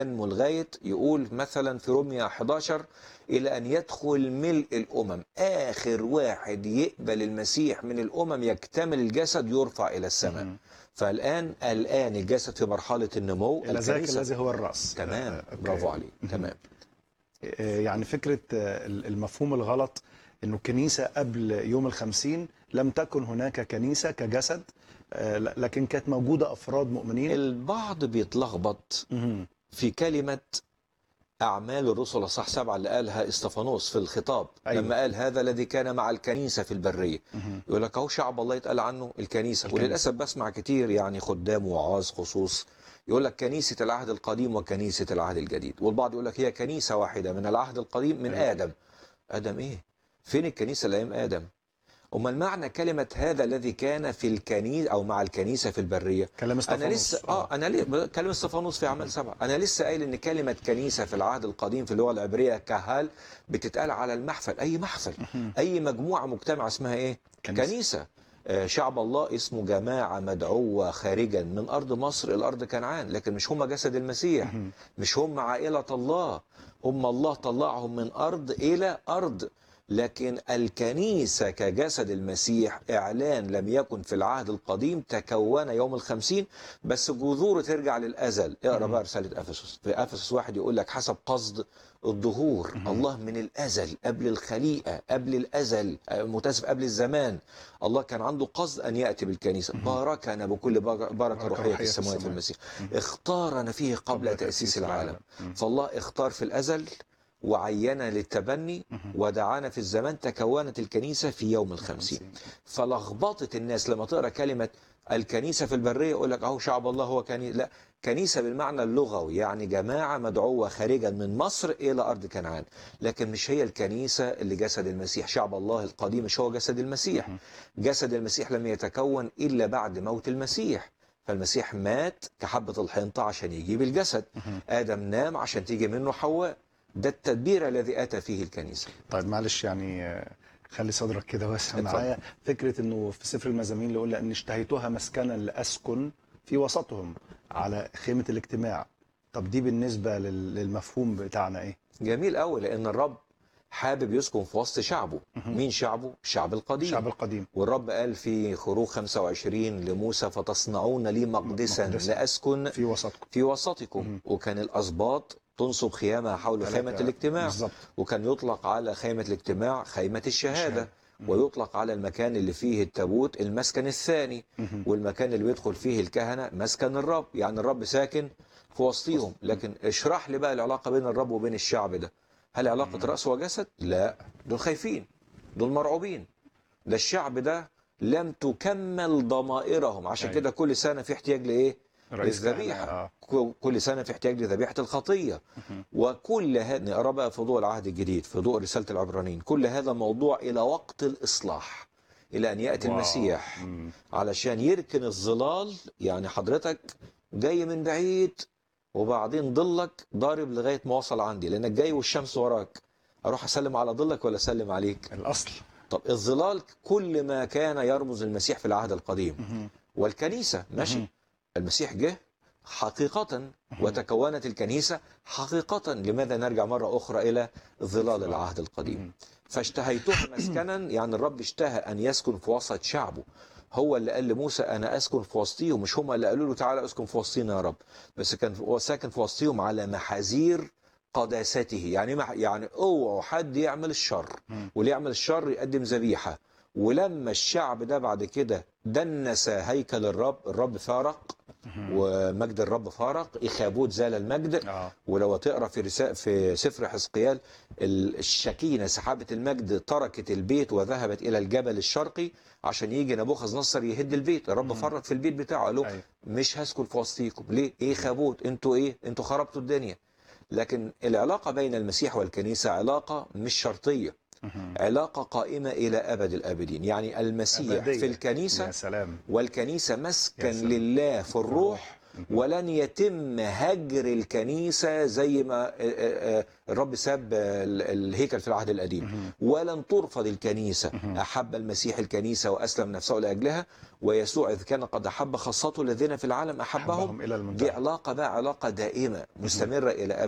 ينمو لغايه يقول مثلا في روميا 11 الى ان يدخل ملء الامم اخر واحد يقبل المسيح من الامم يكتمل الجسد يرفع الى السماء مهم. فالان الان الجسد في مرحله النمو إلى ذاك الكنيسة- الذي هو الرأس تمام آه، أوكي. برافو عليك تمام آه، يعني فكرة آه، المفهوم الغلط أنه الكنيسة قبل يوم الخمسين لم تكن هناك كنيسة كجسد آه، ل- لكن كانت موجودة أفراد مؤمنين البعض بيتلخبط مهم. في كلمة أعمال الرسل صح سبعة اللي قالها استفانوس في الخطاب أيوة. أيوة. لما قال هذا الذي كان مع الكنيسة في البرية مهم. يقول لك أهو شعب الله يتقال عنه الكنيسة, الكنيسة. وللأسف بسمع كتير يعني خدام وعاظ خصوص يقول لك كنيسة العهد القديم وكنيسة العهد الجديد والبعض يقول لك هي كنيسة واحدة من العهد القديم من أيوة. آدم آدم إيه؟ فين الكنيسة لأيام آدم؟ أمال معنى كلمة هذا الذي كان في الكنيسة أو مع الكنيسة في البرية كلام انا استفانوس لسه اه انا ليه كلمه استفانوس في اعمال سبعه انا لسه قايل ان كلمه كنيسه في العهد القديم في اللغه العبريه كهال بتتقال على المحفل اي محفل مهم. اي مجموعه مجتمعه اسمها ايه كنيسة. كنيسه آه، شعب الله اسمه جماعه مدعوه خارجا من ارض مصر الى ارض كنعان لكن مش هم جسد المسيح مهم. مش هم عائله الله هم الله طلعهم من ارض الى ارض لكن الكنيسة كجسد المسيح إعلان لم يكن في العهد القديم تكون يوم الخمسين بس جذوره ترجع للأزل اقرأ مم. بقى رسالة أفسس في أفسس واحد يقول لك حسب قصد الظهور مم. الله من الأزل قبل الخليقة قبل الأزل آه، متاسف قبل الزمان الله كان عنده قصد أن يأتي بالكنيسة مم. باركنا بكل بركة, بركة روحية في السماوات في السماوات. المسيح مم. اختارنا فيه قبل, تأسيس العالم مم. فالله اختار في الأزل وعينا للتبني مهم. ودعانا في الزمان تكونت الكنيسة في يوم الخمسين فلخبطت الناس لما تقرأ كلمة الكنيسة في البرية يقول لك أهو شعب الله هو كنيسة لا كنيسة بالمعنى اللغوي يعني جماعة مدعوة خارجا من مصر إلى أرض كنعان لكن مش هي الكنيسة اللي جسد المسيح شعب الله القديم مش هو جسد المسيح مهم. جسد المسيح لم يتكون إلا بعد موت المسيح فالمسيح مات كحبة الحنطة عشان يجيب الجسد مهم. آدم نام عشان تيجي منه حواء ده التدبير الذي أتى فيه الكنيسة طيب معلش يعني آه، خلي صدرك كده واسع اتفضل. معايا فكرة انه في سفر المزامين اللي يقول ان اشتهيتها مسكنا لاسكن في وسطهم على خيمة الاجتماع طب دي بالنسبة لل- للمفهوم بتاعنا ايه؟ جميل قوي لأن الرب حابب يسكن في وسط شعبه مهم. مين شعبه؟ الشعب القديم الشعب القديم والرب قال في خروج 25 لموسى فتصنعون لي مقدسا مقدساً. لأسكن في وسطكم في وسطكم مهم. وكان الأسباط تنصب خيامها حول خيمة الاجتماع بالظبط وكان يطلق على خيمة الاجتماع خيمة الشهادة الشهادة. مم. ويطلق على المكان اللي فيه التابوت المسكن الثاني مهم. والمكان اللي بيدخل فيه الكهنة مسكن الرب يعني الرب ساكن في وسطيهم لكن اشرح لي بقى العلاقة بين الرب وبين الشعب ده هل علاقة مم. رأس وجسد؟ لا دول خايفين دول مرعوبين ده الشعب ده لم تكمل ضمائرهم عشان أيوة. كده كل سنة في احتياج لإيه؟ رئيس للذبيحة. كهنة، آه. ك- كل سنة في احتياج لذبيحة الخطية مهم. وكل هذا نقرا بقى في ضوء العهد الجديد في ضوء رسالة العبرانيين كل هذا موضوع إلى وقت الإصلاح إلى أن يأتي واو. المسيح مم. علشان يركن الظلال يعني حضرتك جاي من بعيد وبعدين ظلك ضارب لغاية ما وصل عندي لأنك جاي والشمس وراك أروح أسلم على ظلك ولا أسلم عليك الاصل طب الظلال كل ما كان يرمز المسيح في العهد القديم مهم. والكنيسة ماشي مهم. المسيح جه حقيقة مهم. وتكونت الكنيسة حقيقة لماذا نرجع مرة أخرى إلى ظلال العهد القديم مهم. فاشتهيتها مسكنا يعني الرب اشتهى أن يسكن في وسط شعبه هو اللي قال لموسى أنا أسكن في وسطيهم مش هم اللي قالوا له تعالى أسكن في وسطينا يا رب بس كان هو ساكن في وسطيهم على محاذير قداسته يعني مح يعني اوعوا حد يعمل الشر مم. واللي يعمل الشر يقدم ذبيحة ولما الشعب ده بعد كده دنس هيكل الرب الرب فارق مهم. ومجد الرب فارق إخابوت زال المجد اه ولو تقرا في رساء في سفر حزقيال ال- الشكينه سحابه المجد تركت البيت وذهبت الى الجبل الشرقي عشان يجي نبوخذ نصر يهد البيت الرب مم. فرط في البيت بتاعه قال له أيوة. مش هسكن في وسطيكم ليه ايه خابوت انتوا ايه انتوا خربتوا الدنيا لكن العلاقه بين المسيح والكنيسه علاقه مش شرطيه مهم. علاقه قائمه الى ابد الابدين يعني المسيح أبدية. في الكنيسه يا سلام والكنيسة يا مسكن سلام. لله في الروح ولن يتم هجر الكنيسة زي ما آه، آه، آه، الرب ساب آه، ال- الهيكل في العهد القديم ولن ترفض الكنيسة أحب المسيح الكنيسة وأسلم نفسه لأجلها ويسوع إذ كان قد أحب خاصته الذين في العالم أحبهم أحبهم إلى المنتهى. دي علاقة بقى علاقة دائمة مستمرة إلى أبد